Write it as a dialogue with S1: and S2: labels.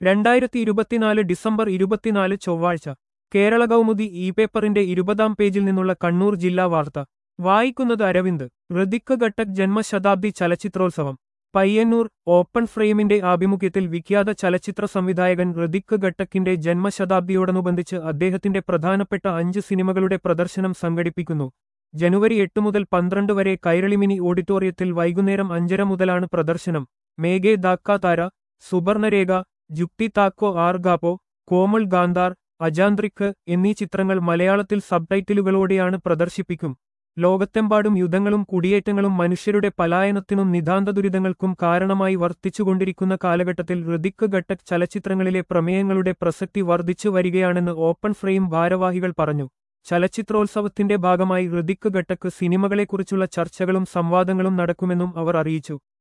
S1: രണ്ടായിരത്തി ഇരുപത്തിനാല് ഡിസംബർ ഇരുപത്തിനാല് ചൊവ്വാഴ്ച കേരള കൗമുദി ഇ പേപ്പറിന്റെ ഇരുപതാം പേജിൽ നിന്നുള്ള കണ്ണൂർ ജില്ലാ വാർത്ത വായിക്കുന്നത് അരവിന്ദ് ഋതിക് ഘട്ടക് ജന്മശതാബ്ദി ചലച്ചിത്രോത്സവം പയ്യന്നൂർ ഓപ്പൺ ഫ്രെയിമിന്റെ ആഭിമുഖ്യത്തിൽ വിഖ്യാത ചലച്ചിത്ര സംവിധായകൻ ഋതിക് ഘട്ടക്കിന്റെ ജന്മശതാബ്ദിയോടനുബന്ധിച്ച് അദ്ദേഹത്തിന്റെ പ്രധാനപ്പെട്ട അഞ്ച് സിനിമകളുടെ പ്രദർശനം സംഘടിപ്പിക്കുന്നു ജനുവരി എട്ട് മുതൽ പന്ത്രണ്ട് വരെ കൈരളിമിനി ഓഡിറ്റോറിയത്തിൽ വൈകുന്നേരം അഞ്ചര മുതലാണ് പ്രദർശനം മേഘേ ദാക്ക താര സുബർണരേഖ ജുക്തി താക്കോ ആർഗാപ്പോ കോമൾ ഗാന്ധാർ അജാന്ത്രിക്ക് എന്നീ ചിത്രങ്ങൾ മലയാളത്തിൽ സബ്ടൈറ്റിലുകളോടെയാണ് പ്രദർശിപ്പിക്കും ലോകത്തെമ്പാടും യുദ്ധങ്ങളും കുടിയേറ്റങ്ങളും മനുഷ്യരുടെ പലായനത്തിനും നിതാന്ത ദുരിതങ്ങൾക്കും കാരണമായി വർത്തിച്ചുകൊണ്ടിരിക്കുന്ന കാലഘട്ടത്തിൽ ഋതിക് ഘട്ടക് ചലച്ചിത്രങ്ങളിലെ പ്രമേയങ്ങളുടെ പ്രസക്തി വർദ്ധിച്ചു വരികയാണെന്ന് ഓപ്പൺ ഫ്രെയിം ഭാരവാഹികൾ പറഞ്ഞു ചലച്ചിത്രോത്സവത്തിന്റെ ഭാഗമായി ഋതിക് ഘട്ടക്ക് സിനിമകളെക്കുറിച്ചുള്ള ചർച്ചകളും സംവാദങ്ങളും നടക്കുമെന്നും അവർ അറിയിച്ചു